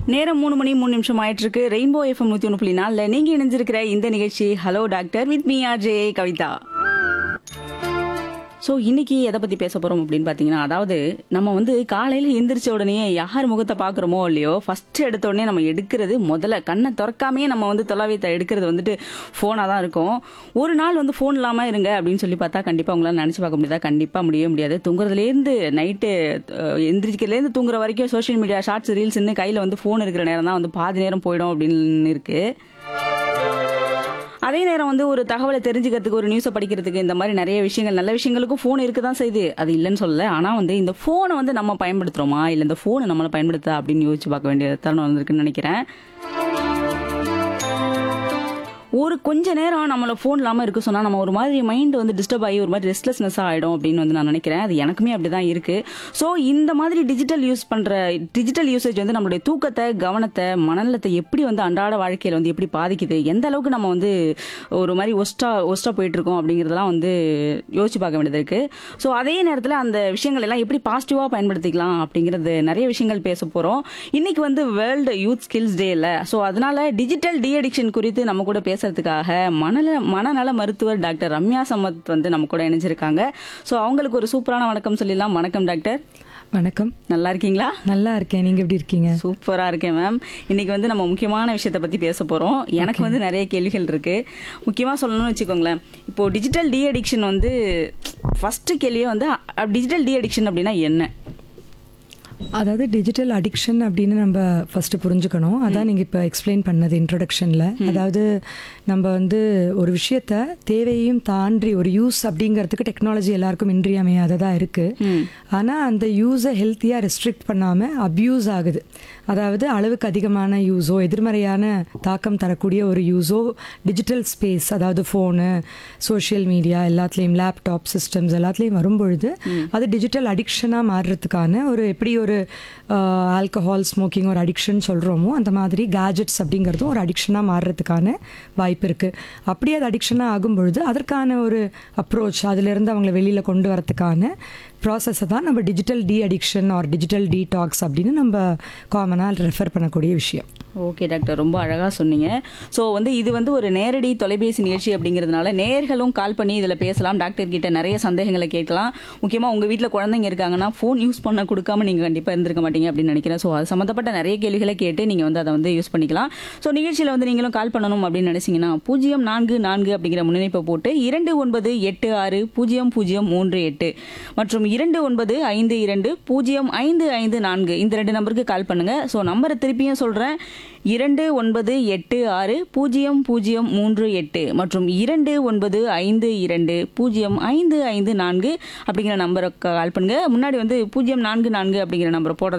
நேரம் மூணு மணி மூணு நிமிஷம் ஆயிட்டு இருக்கு ரெயின்போ எஃப்எம் நூத்தி ஒன்று புள்ளி நாலில் நீங்க இணைஞ்சிருக்கிற இந்த நிகழ்ச்சி hello doctor with me R J Kavitha so இன்னைக்கு எதை பத்தி பேச போறோம் அப்படின்னு பார்த்தீங்கன்னா அதாவது நம்ம வந்து காலையில எந்திரிச்ச உடனே யார் முகத்தை பார்க்குறோமோ இல்லையோ ஃபர்ஸ்ட் எடுத்த உடனே நம்ம எடுக்கிறது முதல்ல கண்ணை திறக்காமையே நம்ம வந்து தொலைவியத்தை எடுக்கிறது வந்துட்டு ஃபோனாக தான் இருக்கும் ஒரு நாள் வந்து ஃபோன் இல்லாமல் இருங்க அப்படின்னு சொல்லி பார்த்தா கண்டிப்பாக உங்களால் நினச்சி பார்க்க முடியாதா கண்டிப்பாக முடியவே முடியாது தூங்குறதுலேருந்து நைட்டு எந்திரிக்கிறதுலேருந்து தூங்குற வரைக்கும் சோஷியல் மீடியா ஷார்ட்ஸ் ரீல்ஸ்னு கையில் வந்து ஃபோன் இருக்கிற நேரம் தான் வந்து பாதி நேரம் போயிடும் அப்படின்னு இருக்கு அதே நேரம் வந்து ஒரு தகவலை தெரிஞ்சுக்கிறதுக்கு ஒரு நியூஸை படிக்கிறதுக்கு இந்த மாதிரி நிறைய விஷயங்கள் நல்ல விஷயங்களுக்கும் ஃபோன் இருக்க தான் செய்யுது அது இல்லைன்னு சொல்லல ஆனால் வந்து இந்த ஃபோனை வந்து நம்ம பயன்படுத்துகிறோமா இல்லை இந்த ஃபோனை நம்மளை பயன்படுத்தா அப்படின்னு யோசிச்சு பார்க்க வேண்டிய தருணம் வந்திருக்குன்னு நினைக்கிறேன் ஒரு கொஞ்ச நேரம் நம்மள ஃபோன் இல்லாமல் இருக்க சொன்னால் நம்ம ஒரு மாதிரி மைண்ட் வந்து டிஸ்டர்ப் ஆகி ஒரு மாதிரி ரெஸ்ட்லெஸ்னஸ் ஆகிடும் அப்படின்னு வந்து நான் நினைக்கிறேன் அது எனக்குமே அப்படி தான் இருக்குது ஸோ இந்த மாதிரி டிஜிட்டல் யூஸ் பண்ணுற டிஜிட்டல் யூசேஜ் வந்து நம்மளுடைய தூக்கத்தை கவனத்தை மனநலத்தை எப்படி வந்து அன்றாட வாழ்க்கையில் வந்து எப்படி பாதிக்குது எந்த அளவுக்கு நம்ம வந்து ஒரு மாதிரி ஒஸ்டா ஒஸ்டா போயிட்டு இருக்கோம் அப்படிங்கிறதெல்லாம் வந்து யோசிச்சு பார்க்க வேண்டியது இருக்குது ஸோ அதே நேரத்தில் அந்த விஷயங்கள் எல்லாம் எப்படி பாசிட்டிவாக பயன்படுத்திக்கலாம் அப்படிங்கிறது நிறைய விஷயங்கள் பேச போகிறோம் இன்னைக்கு வந்து வேர்ல்டு யூத் ஸ்கில்ஸ் டே இல்லை ஸோ அதனால டிஜிட்டல் டி அடிக்ஷன் குறித்து நம்ம கூட பேசுறதுக்காக மனநல மனநல மருத்துவர் டாக்டர் ரம்யா சமத் வந்து நம்ம கூட இணைஞ்சிருக்காங்க ஸோ அவங்களுக்கு ஒரு சூப்பரான வணக்கம் சொல்லிடலாம் வணக்கம் டாக்டர் வணக்கம் நல்லா இருக்கீங்களா நல்லா இருக்கேன் நீங்க எப்படி இருக்கீங்க சூப்பரா இருக்கேன் மேம் இன்னைக்கு வந்து நம்ம முக்கியமான விஷயத்தை பத்தி பேச போறோம் எனக்கு வந்து நிறைய கேள்விகள் இருக்கு முக்கியமா சொல்லணும்னு வச்சுக்கோங்களேன் இப்போ டிஜிட்டல் டி அடிக்ஷன் வந்து ஃபர்ஸ்ட் கேள்வியே வந்து டிஜிட்டல் டி அடிக்ஷன் அப்படின்னா என்ன அதாவது டிஜிட்டல் அடிக்ஷன் அப்படின்னு நம்ம ஃபர்ஸ்ட் புரிஞ்சுக்கணும் அதான் நீங்க இப்போ எக்ஸ்பிளைன் பண்ணது இன்ட்ரொடக்ஷன்ல அதாவது நம்ம வந்து ஒரு விஷயத்த தேவையையும் தாண்டி ஒரு யூஸ் அப்படிங்கிறதுக்கு டெக்னாலஜி எல்லாருக்கும் இன்றியமையாததா இருக்கு ஆனா அந்த யூஸை ஹெல்த்தியா ரெஸ்ட்ரிக்ட் பண்ணாம அப்யூஸ் ஆகுது அதாவது அளவுக்கு அதிகமான யூஸோ எதிர்மறையான தாக்கம் தரக்கூடிய ஒரு யூஸோ டிஜிட்டல் ஸ்பேஸ் அதாவது ஃபோனு சோஷியல் மீடியா எல்லாத்துலேயும் லேப்டாப் சிஸ்டம்ஸ் எல்லாத்துலேயும் வரும்பொழுது அது டிஜிட்டல் அடிக்ஷனாக மாறுறதுக்கான ஒரு எப்படி ஒரு ஆல்கஹால் ஸ்மோக்கிங் ஒரு அடிக்ஷன் சொல்கிறோமோ அந்த மாதிரி கேஜெட்ஸ் அப்படிங்கிறதும் ஒரு அடிக்ஷனாக மாறுறதுக்கான வாய்ப்பு இருக்குது அப்படி அது அடிக்ஷனாக ஆகும் பொழுது அதற்கான ஒரு அப்ரோச் அதிலிருந்து அவங்கள வெளியில் கொண்டு வரதுக்கான ப்ராசஸை தான் நம்ம digital de addiction or digital detox அப்படின்னு நம்ம காமனாக ரெஃபர் பண்ணக்கூடிய விஷயம் ஓகே டாக்டர் ரொம்ப அழகாக சொன்னீங்க ஸோ வந்து இது வந்து ஒரு நேரடி தொலைபேசி நிகழ்ச்சி அப்படிங்கிறதுனால நேர்களும் கால் பண்ணி இதில் பேசலாம் டாக்டர் கிட்ட நிறைய சந்தேகங்களை கேட்கலாம் முக்கியமாக உங்கள் வீட்டில் குழந்தைங்க இருக்காங்கன்னா ஃபோன் யூஸ் பண்ண கொடுக்காம நீங்கள் கண்டிப்பாக இருந்திருக்க மாட்டீங்க அப்படின்னு நினைக்கிறேன் ஸோ அது சம்மந்தப்பட்ட நிறைய கேள்விகளை கேட்டு நீங்கள் வந்து அதை வந்து யூஸ் பண்ணிக்கலாம் ஸோ நிகழ்ச்சியில் வந்து நீங்களும் கால் பண்ணணும் அப்படின்னு நினைச்சீங்கன்னா பூஜ்ஜியம் நான்கு நான்கு அப்படிங்கிற முன்னிணைப்பை போட்டு இரண்டு ஒன்பது எட்டு ஆறு பூஜ்ஜியம் பூஜ்ஜியம் மூன்று எட்டு மற்றும் இரண்டு ஒன்பது ஐந்து இரண்டு பூஜ்ஜியம் ஐந்து ஐந்து நான்கு இந்த ரெண்டு நம்பருக்கு கால் பண்ணுங்க ஸோ நம்பரை திருப்பியும் சொல்கிறேன் இரண்டு ஒன்பது எட்டு ஆறு பூஜ்ஜியம் பூஜ்ஜியம் மூன்று எட்டு மற்றும் இரண்டு ஒன்பது ஐந்து இரண்டு பூஜ்ஜியம் ஐந்து ஐந்து நான்கு அப்படிங்கிற நம்பரை கால் பண்ணுங்க முன்னாடி வந்து பூஜ்ஜியம் நான்கு நான்கு அப்படிங்கிற நம்பரை போடுறது